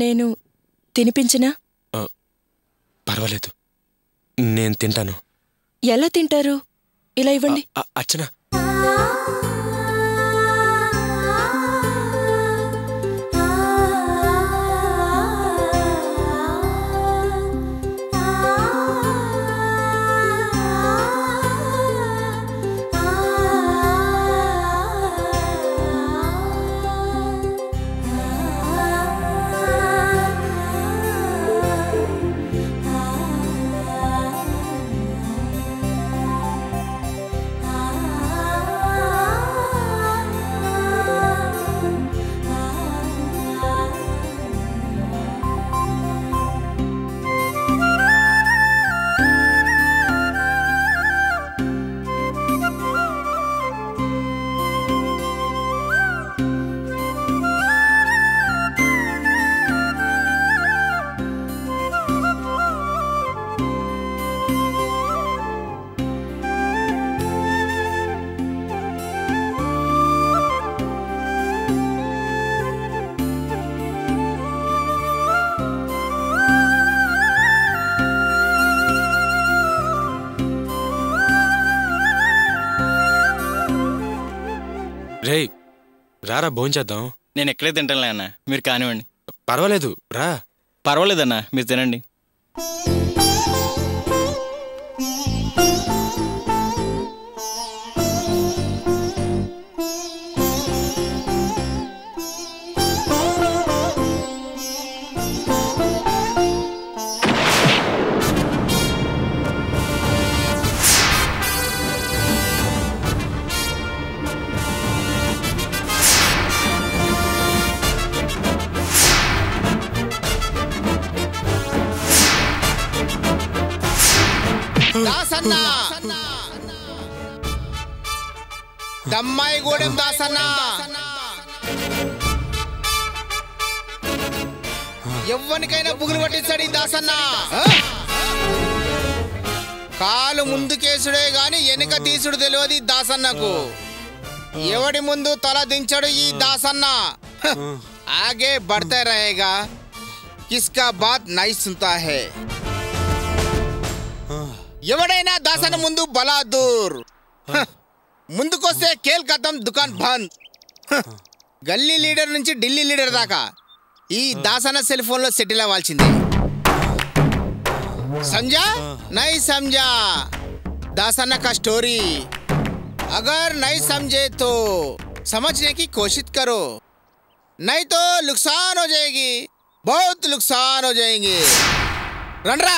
నేను తినిపించినా పర్వాలేదు నేను తింటాను ఎలా తింటారు ఇలా ఇవ్వండి అ- అర్చన రేయ్ రారా భోంచేద్దాం నేను ఎక్కడే తింటానులే అన్న మీరు కానివ్వండి పర్వాలేదు రా పర్వాలేదన్న మీరు తినండి దాసన్న దమ్మాయిగూడెం దాసన్న ఎవ్వనికైనా బుగులు పట్టించాడు ఈ దాసన్న ఆ? కాలు ముందుకేసుడే గాని వెనుక తీసుడు తెలియదు ఈ దాసన్నకు ఎవడి ముందు తల దించడు ఈ దాసన్న హ, ఆగే బడతే రహేగా కిస్కా బాత్ నై సునతా హే ఎవడైనా దాసన ముందు బలాదూర్ హ, ముందుకొస్తే కేల్ కథం దుకాన్ బంద్ హ, గల్లీ లీడర్ నుంచి ఢిల్లీ లీడర్ దాకా ఈ దాసన సెల్ ఫోన్ లో సెటిల్ అవ్వాల్సిందే समझा नहीं समझा दासना का स्टोरी अगर नहीं समझे तो समझने की कोशिश करो नहीं तो नुकसान हो जाएगी बहुत नुकसान हो जाएंगे रणरा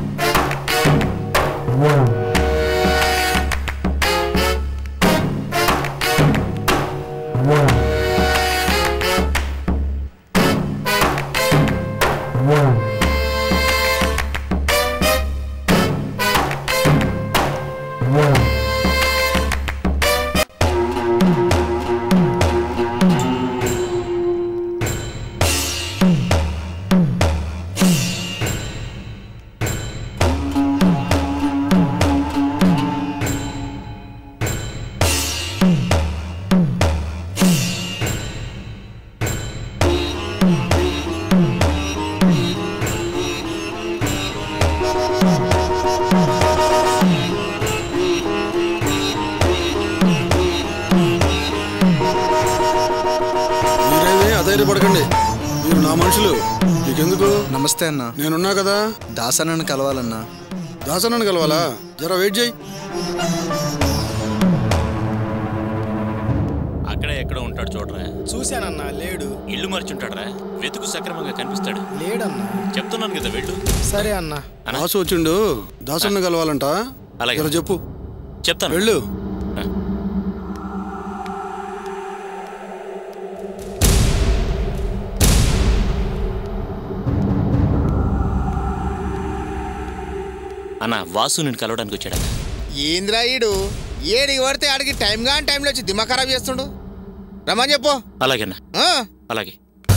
మీరేమి అధైర్యపడకండి మీరు నా మనుషులు నీకెందుకు నమస్తే అన్న నేనున్నా కదా దాసనని కలవాలన్నా దాసనని కలవాలా జర వెయిట్ చేయి అక్కడే ఎక్కడో ఉంటాడు చూడరా చూశానన్నా లేడు ఇల్లు మర్చుంటాడరా వెతుకు సక్రమంగా కనిపిస్తాడు లేడన్నా చెప్తున్నాను కదా వెళ్ళు సరే అన్నా దాసు వచ్చిండు దాసన్న కలవాలంట అలాగే. జర చెప్పు చెప్తాను వెళ్ళు అన్న వాసు నేను కలవడానికి వచ్చాడు ఏంద్రాయుడు ఏడికి పడితే ఆడికి టైం గాని టైంలో వచ్చి దిమా ఖరాబ్ చేస్తుండు రమ్మని చెప్పు అలాగేనా ఆ? అలాగే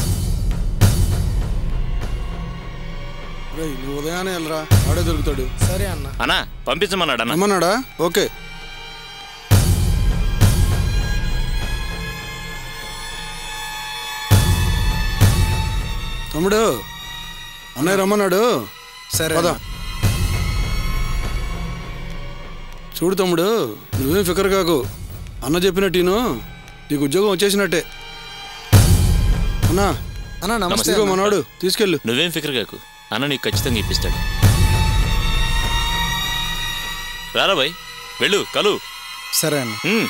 రేయ్ నువ్వు ఉదయాన్నే వెళ్ళరా ఆడే దొరుకుతాడు సరే అన్న అన్నా పంపించమన్నాడు అన్న రమ్మన్నాడా ఓకే తమ్ముడు అన్నయ్య రమ్మన్నాడు సరే పద అన్న. చూడు తమ్ముడు నువ్వేం ఫికర్ కాకు అన్న చెప్పినట్టు నీకు ఉద్యోగం వచ్చేసినట్టే అన్నా అన్న నమస్తే ఇదిగో అన్న. మనవాడు తీసుకెళ్ళు నువ్వేం ఫికర్ కాకు అన్న నీకు ఖచ్చితంగా ఇప్పిస్తాడు రారా బాయ్ వెళ్ళు కలు సరే అన్న ఉమ్,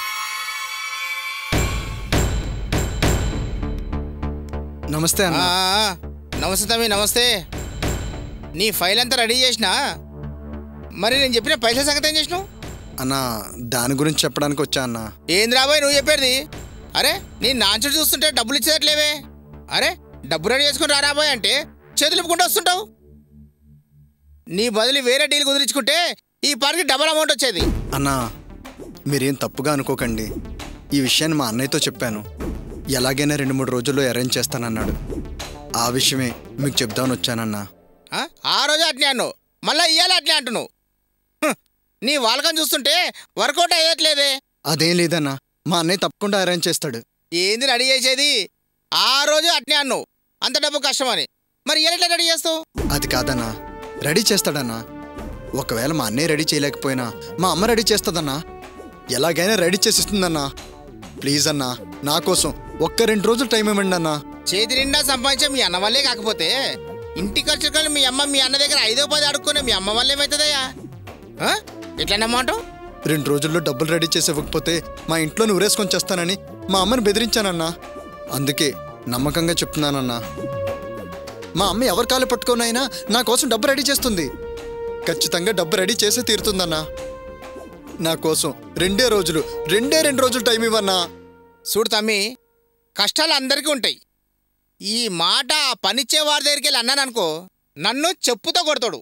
నమస్తే అన్న ఆ, ఆ, నమస్తే తమ్మి నమస్తే నీ ఫైల్ అంతా రెడీ చేసినా మరి నేను చెప్పిన పైసల సంగతి ఏం చేసినావు అన్న దాని గురించి చెప్పడానికి వచ్చా అన్న ఏంది రాబోయ్ నువ్వు చెప్పేది అరే నీ నాంచుడు చూస్తుంటే డబ్బులు ఇచ్చేదట్లేవే అరే డబ్బు రెడీ చేసుకుని రారాబోయ్ అంటే చేతులు ఇప్పుకుంటూ వస్తుంటావు నీ బదులు వేరే డీల్ కుదిరించుకుంటే ఈ పార్కి డబల్ అమౌంట్ వచ్చేది అన్న మీరేం తప్పుగా అనుకోకండి ఈ విషయాన్ని మా అన్నయ్యతో చెప్పాను ఎలాగైనా రెండు మూడు రోజుల్లో అరేంజ్ చేస్తానన్నాడు ఆ విషయమే మీకు చెప్దామని వచ్చానన్నా ఆ? ఆ రోజు అట్నే అన్నావు మళ్ళీ ఇయ్యాలి అట్నే అంటున్నావు హ్, నీ వాళ్ళకం చూస్తుంటే వర్కౌట్ అయ్యట్లేదే అదేం లేదన్నా మా అన్నయ్య తప్పకుండా అరేంజ్ చేస్తాడు ఏంది రెడీ చేసేది ఆ రోజు అట్నే అన్నావు అంత డబ్బు కష్టమని మరి ఎట్లా రెడీ చేస్తావు అది కాదన్నా రెడీ చేస్తాడన్నా ఒకవేళ మా అన్నయ్య రెడీ చేయలేకపోయినా మా అమ్మ రెడీ చేస్తుందన్నా ఎలాగైనా రెడీ చేసిస్తుందన్నా ప్లీజ్ అన్నా నా కోసం ఒక్క రెండు రోజులు టైం ఇవ్వండి అన్నా చేతి నిండా సంపాదించే మీ అన్న వల్లే కాకపోతే ఇంటి ఖర్చులు మీ అమ్మ మీ అన్న దగ్గర ఐదో పది అడుక్కునే మీ అమ్మ వల్ల ఏమవుతుందయ్యా ఆ? ఎట్లా నమ్మాట రెండు రోజుల్లో డబ్బులు రెడీ చేసి ఇవ్వకపోతే మా ఇంట్లో ఊరేసుకొని చేస్తానని మా అమ్మని బెదిరించానన్నా అందుకే నమ్మకంగా చెప్తున్నానన్నా మా అమ్మ ఎవరి కాలు పట్టుకోనైనా నా కోసం డబ్బు రెడీ చేస్తుంది ఖచ్చితంగా డబ్బు రెడీ చేసే తీరుతుందన్నా నా కోసం రెండే రోజులు రెండే రెండు రోజులు టైం ఇవ్వన్నా చూడు తమ్మి కష్టాలు అందరికీ ఉంటాయి ఈ మాట ఆ పనిచ్చే వారి దగ్గరికి వెళ్ళి అన్నాను అనుకో నన్ను చెప్పుతో కొడతాడు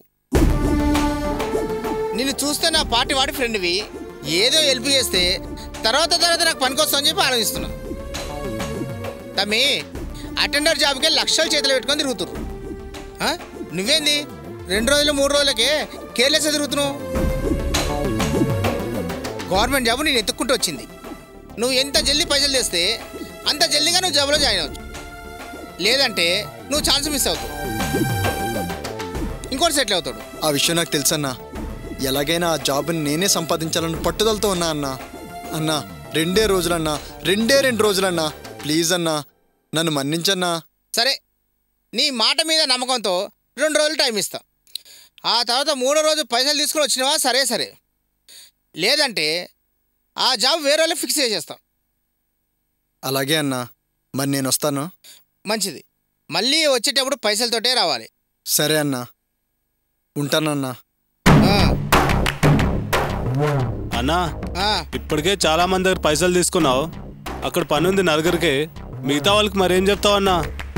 నిన్ను చూస్తే నా పార్టీ వాడి ఫ్రెండ్వి ఏదో హెల్ప్ చేస్తే తర్వాత తర్వాత నాకు పనికొస్తామని చెప్పి ఆలోచిస్తున్నా తమ్మి అటెండర్ జాబ్కి వెళ్ళి లక్షలు చేతులు పెట్టుకొని తిరుగుతురు ఆ? నువ్వేంది రెండు రోజులు మూడు రోజులకే కేర్లెస్ తిరుగుతున్నావు గవర్నమెంట్ జాబ్ నేను ఎత్తుక్కుంటూ వచ్చింది నువ్వు ఎంత జల్దీ పైసలు తెస్తే అంత జల్దీగా నువ్వు జాబ్లో జాయిన్ అవచ్చు లేదంటే నువ్వు ఛాన్స్ మిస్ అవుతావు ఇంకోటి సెటిల్ అవుతాడు ఆ విషయం నాకు తెలుసన్నా ఎలాగైనా ఆ జాబ్ని నేనే సంపాదించాలని పట్టుదలతో ఉన్నా అన్నా అన్నా రెండే రోజులన్నా రెండే రెండు రోజులన్నా ప్లీజ్ అన్నా నన్ను మన్నించన్నా సరే నీ మాట మీద నమ్మకంతో రెండు రోజులు టైం ఇస్తా ఆ తర్వాత మూడో రోజు పైసలు తీసుకుని వచ్చినవా సరే సరే లేదంటే ఆ జాబ్ వేరే వాళ్ళు ఫిక్స్ చేసేస్తా అలాగే అన్నా మరి నేను వస్తాను మంచిది మళ్ళీ వచ్చేటప్పుడు పైసలతోటే రావాలి సరే అన్నా ఉంటానన్నా ఆ, అన్నా ఆ, ఇప్పటికే చాలా మంది దగ్గర పైసలు తీసుకున్నావు అక్కడ పని ఉంది నలుగురికి మిగతా వాళ్ళకి మరేం చెప్తావు అన్నా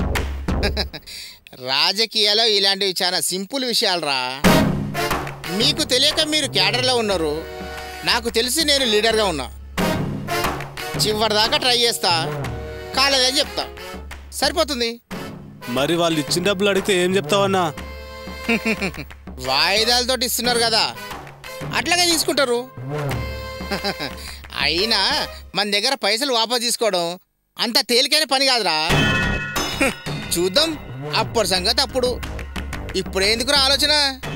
రాజకీయాల్లో ఇలాంటివి చాలా సింపుల్ విషయాలు రా మీకు తెలియక మీరు క్యాడర్లో ఉన్నారు నాకు తెలిసి నేను లీడర్గా ఉన్నా చివరిదాకా ట్రై చేస్తా కాలేదని చెప్తా సరిపోతుంది మరి వాళ్ళు ఇచ్చిన డబ్బులు అడిగితే ఏం చెప్తావన్నా వాయిదాలతో ఇస్తున్నారు కదా అట్లాగే తీసుకుంటారు అయినా మన దగ్గర పైసలు వాపస్ తీసుకోవడం అంత తేలికైన పని కాదురా చూద్దాం అప్పుడు సంగతి అప్పుడు ఇప్పుడు ఎందుకురా ఆలోచన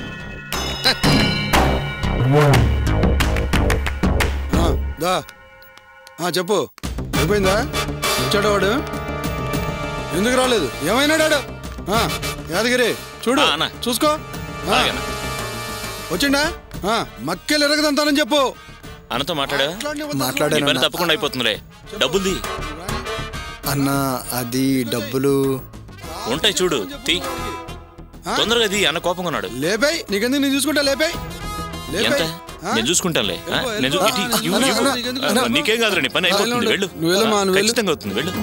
ఆ, దా ఆ, చెప్పు అయిపోయిందా వచ్చాడు వాడు ఎందుకు రాలేదు ఏమైనాడు వాడు? ఆ, యాదగిరి చూడు ఆ, అన్న. చూసుకో ఆ, అలాగే అన్న. వచ్చిండా ఆ, మక్కెలు ఎరగదంతానని చెప్పు అన్నతో మాట్లాడా అట్లాంటి నీ మాట్లాడాను పని అన్నా. తప్పకుండా అయిపోతుందిలే డబ్బుల్ది అన్నా అది డబ్బులు ఉంటాయి చూడు తీ తొందరగా తీ అన్న కోపంగా ఉన్నాడు లేపాయి నీకెందుకు నేను చూసుకుంటా లేపాయి ఎంత లేపాయి నేను చూసుకుంటానులే ఆ? నేను చూ- ఇటు- ఇటు- ఇవ్వు, అన్న, ఇవ్వు. అన్న, ఆ, నీకేం కాదురా నీ పని అయిపోతుంది ఉండు. వెళ్ళు నువ్వు వెళ్ళమ్మా, ఆ, నువ్వు వెళ్ళు. ఖచ్చితంగా అవుతుంది వెళ్ళు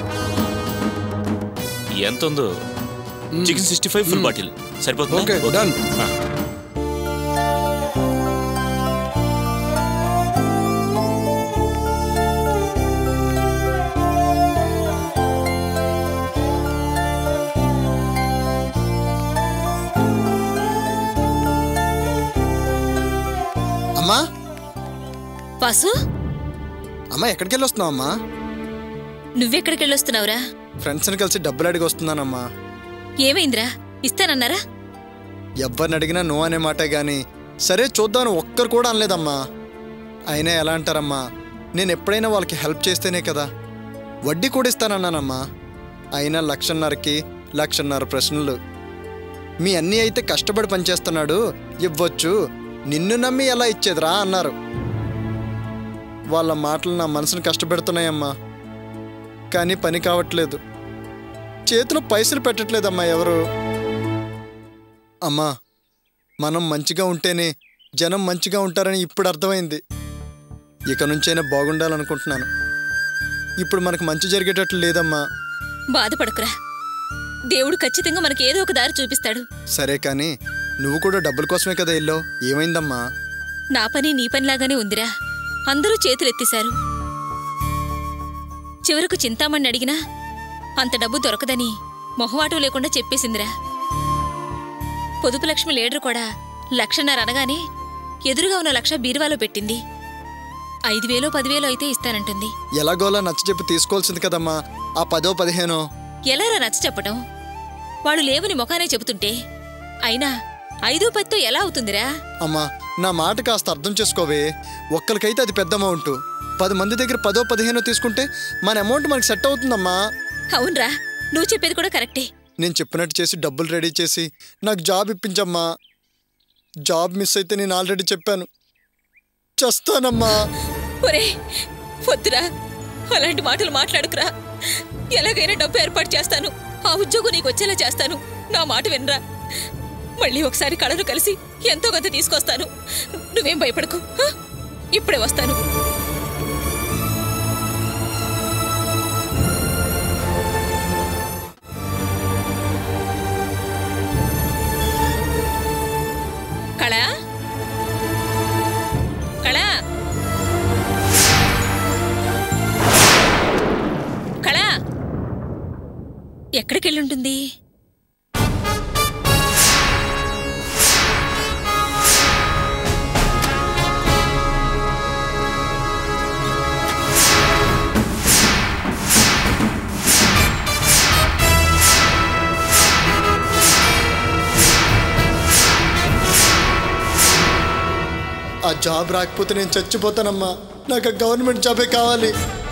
ఎంత ఉందో chicken sixty five full bottle సరిపోతుంది ఓకే డన్ అమ్మా వాసు అమ్మా ఎక్కడికి వెళ్ళి వస్తున్నావు అమ్మా నువ్వెక్కడికి వెళ్ళొస్తున్నావురా ఫ్రెండ్స్ని కలిసి డబ్బులు అడిగి వస్తున్నానమ్మా ఏమైందిరా ఇస్తానన్నారా ఎవరిని అడిగినా నో అనే మాటే గాని సరే చూద్దామని ఒక్కరు కూడా అనలేదమ్మా అయినా ఎలా అంటారమ్మా నేను ఎప్పుడైనా వాళ్ళకి హెల్ప్ చేస్తేనే కదా వడ్డీ కూడా ఇస్తానన్నానమ్మా అయినా లక్షన్నరకి లక్షన్నర ప్రశ్నలు మీ అన్నీ అయితే కష్టపడి పనిచేస్తున్నాడు ఇవ్వచ్చు నిన్ను నమ్మి ఎలా ఇచ్చేదిరా అన్నారు వాళ్ళ మాటలు నా మనసును కష్టపెడుతున్నాయమ్మా కానీ పని కావట్లేదు చేతిలో పైసలు పెట్టట్లేదమ్మా ఎవరు అమ్మా మనం మంచిగా ఉంటేనే జనం మంచిగా ఉంటారని ఇప్పుడు అర్థమైంది ఇక నుంచైనా బాగుండాలనుకుంటున్నాను ఇప్పుడు మనకు మంచి జరిగేటట్లు లేదమ్మా బాధపడకురా దేవుడు ఖచ్చితంగా మనకి ఏదో ఒక దారి చూపిస్తాడు సరే కానీ నువ్వు కూడా డబ్బుల కోసమే కదా వెళ్ళావు ఏమైందమ్మా నా పని నీ పనిలాగానే ఉందిరా అందరూ చేతులెత్తేశారు చివరకు చింతామణి అడిగినా అంత డబ్బు దొరకదని మొహమాటం లేకుండా చెప్పేసిందిరా పొదుపు లక్ష్మి లీడర్ కూడా లక్షన్నర అనగానే ఎదురుగా ఉన్న లక్ష బీరువాలో పెట్టింది ఐదు వేలో పదివేలో అయితే ఇస్తానంటుంది ఎలాగోలా నచ్చజెప్పి తీసుకోవాల్సింది కదమ్మా ఆ పదో పదిహేనో ఎలారా నచ్చ చెప్పటం వాడు లేవని ముఖానే చెబుతుంటే అయినా ఐదు పత్తో ఎలా అవుతుందిరా అమ్మా నా మాట కాస్త అర్థం చేసుకోవే ఒక్కరికైతే అది పెద్ద అమౌంట్ పది మంది దగ్గర పదో పదిహేనో తీసుకుంటే మన అమౌంట్ మనకి సెట్ అవుతుందమ్మా అవునరా నువ్వు చెప్పేది కూడా కరెక్టే నేను చెప్పినట్టు చేసి డబ్బులు రెడీ చేసి నాకు జాబ్ ఇప్పించమ్మా జాబ్ మిస్ అయితే నేను ఆల్రెడీ చెప్పాను చస్తానమ్మా ఒరే వద్దురా అలాంటి మాటలు మాట్లాడుకురా ఎలాగైనా డబ్బు ఏర్పాటు చేస్తాను ఆ ఉద్యోగం నీకు వచ్చేలా చేస్తాను నా మాట వినరా మళ్ళీ ఒకసారి కళను కలిసి ఎంతో కొంత తీసుకొస్తాను నువ్వేం భయపడకు హ? ఇప్పుడే వస్తాను కళ కళ కళ ఎక్కడికెళ్ళుంటుంది ఆ జాబ్ రాకపోతే నేను చచ్చిపోతానమ్మా నాకు ఆ గవర్నమెంట్ జాబే కావాలి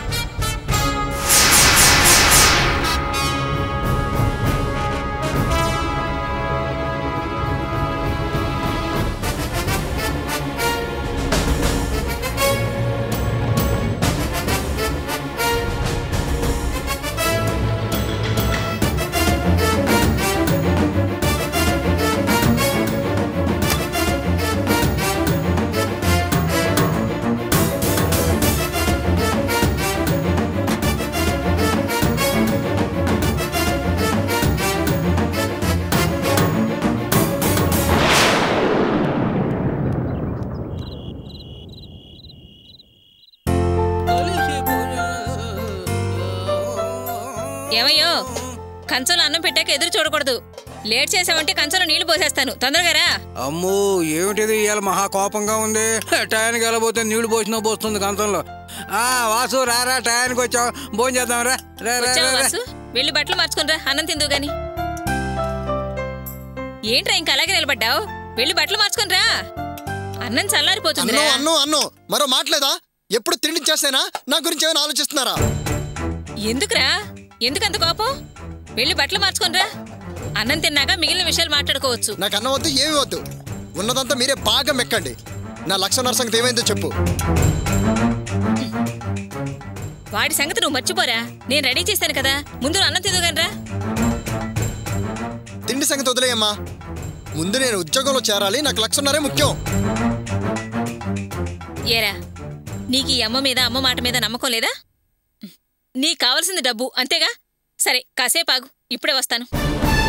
ఏమయ్యో కంచంలో అన్నం పెట్టాక ఎదురు చూడకూడదు లేట్ చేసావంటే కంచంలో నీళ్లు పోసేస్తాను తొందరగా రా అమ్మో ఏమిటిది ఇవాళ మహా కోపంగా ఉంది టయానికి వెళ్ళబోతే నీళ్లు పోసినా పోస్తుంది కంచంలో ఆ వాసు రారా టయానికి వచ్చావు భోజనం చేద్దాం రా రా, రా, వచ్చావా రా, రా. వాసు వెళ్ళి బట్టలు మార్చుకునిరా అన్నం తిందు గాని ఏంట్రా ఇంకా అలాగే నిలబడ్డావు వెళ్ళి బట్టలు మార్చుకునిరా అన్నం చల్లారిపోతుందిరా అన్ను అన్ను అన్ను మరో మాట్లేదా ఎప్పుడు తిండి చేసేనా నా గురించి ఏమైనా ఆలోచిస్తున్నారా ఎందుకురా ఎందుకంత కోపం వెళ్ళి బట్టలు మార్చుకునిరా అన్నం తిన్నాక మిగిలిన విషయాలు మాట్లాడుకోవచ్చు నాకు అన్నం వద్దు ఏమి వద్దు ఉన్నదంతా మీరే బాగా మెక్కండి నా లక్షన్నర సంగతి ఏమైందో చెప్పు వాడి సంగతి నువ్వు మర్చిపోరా నేను రెడీ చేశాను కదా ముందు నువ్వు అన్నం తిందుగానరా తిండి సంగతి వదిలేయమ్మా ముందు నేను ఉద్యోగంలో చేరాలి నాకు లక్షన్నరే ముఖ్యం ఏరా నీకు ఈ అమ్మ మీద అమ్మ మాట మీద నమ్మకం లేదా నీకు కావలసింది డబ్బు అంతేగా సరే కాసేపు ఆగు ఇప్పుడే వస్తాను